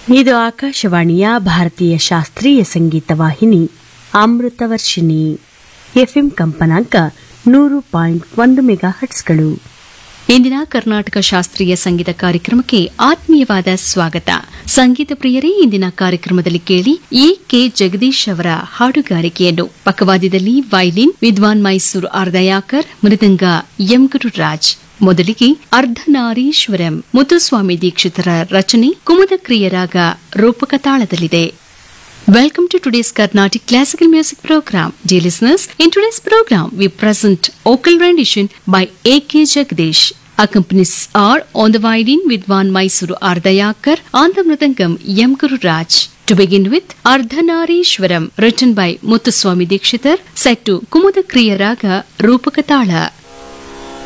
ಇದು ಆಕಾಶವಾಣಿಯ ಭಾರತೀಯ ಶಾಸ್ತ್ರೀಯ ಸಂಗೀತ ವಾಹಿನಿ ಅಮೃತವರ್ಷಿಣಿ ಎಫ್ಎಂ ಕಂಪನಾಂಕ ನೂರು ಪಾಯಿಂಟ್ ಒಂದು ಮೆಗಾ ಹಟ್ಸ್ಗಳು ಇಂದಿನ ಕರ್ನಾಟಕ ಶಾಸ್ತ್ರೀಯ ಸಂಗೀತ ಕಾರ್ಯಕ್ರಮಕ್ಕೆ ಆತ್ಮೀಯವಾದ ಸ್ವಾಗತ ಸಂಗೀತ ಪ್ರಿಯರೇ ಇಂದಿನ ಕಾರ್ಯಕ್ರಮದಲ್ಲಿ ಕೇಳಿ ಎ ಕೆ ಜಗದೀಶ್ ಅವರ ಹಾಡುಗಾರಿಕೆಯನ್ನು ಪಕ್ಕವಾದ್ಯದಲ್ಲಿ ವೈಲಿನ್ ವಿದ್ವಾನ್ ಮೈಸೂರು ಅರ್ಧಯಾಕರ್ ಮೃದಂಗ ಎಂ ಗುರುರಾಜ್ ಮೊದಲಿಗೆ ಅರ್ಧನಾರೀಶ್ವರಂ ಮುತ್ತುಸ್ವಾಮಿ ದೀಕ್ಷಿತರ ರಚನೆ ಕುಮುದಕ್ರಿಯ ರಾಗ ರೂಪಕ ತಾಳದಲ್ಲಿದೆ Welcome to today's Carnatic Classical Music Program. Dear listeners, in today's program we present vocal rendition by A.K. Jagdish. Accompanies are on the violin Vidwan Mysuru Ardayakar, on the mridangam Yam Guru Raj. To begin with, Ardhanarishwaram, written by Muthuswami Dikshitar, set to Kumudakriya Raga Rupakatala.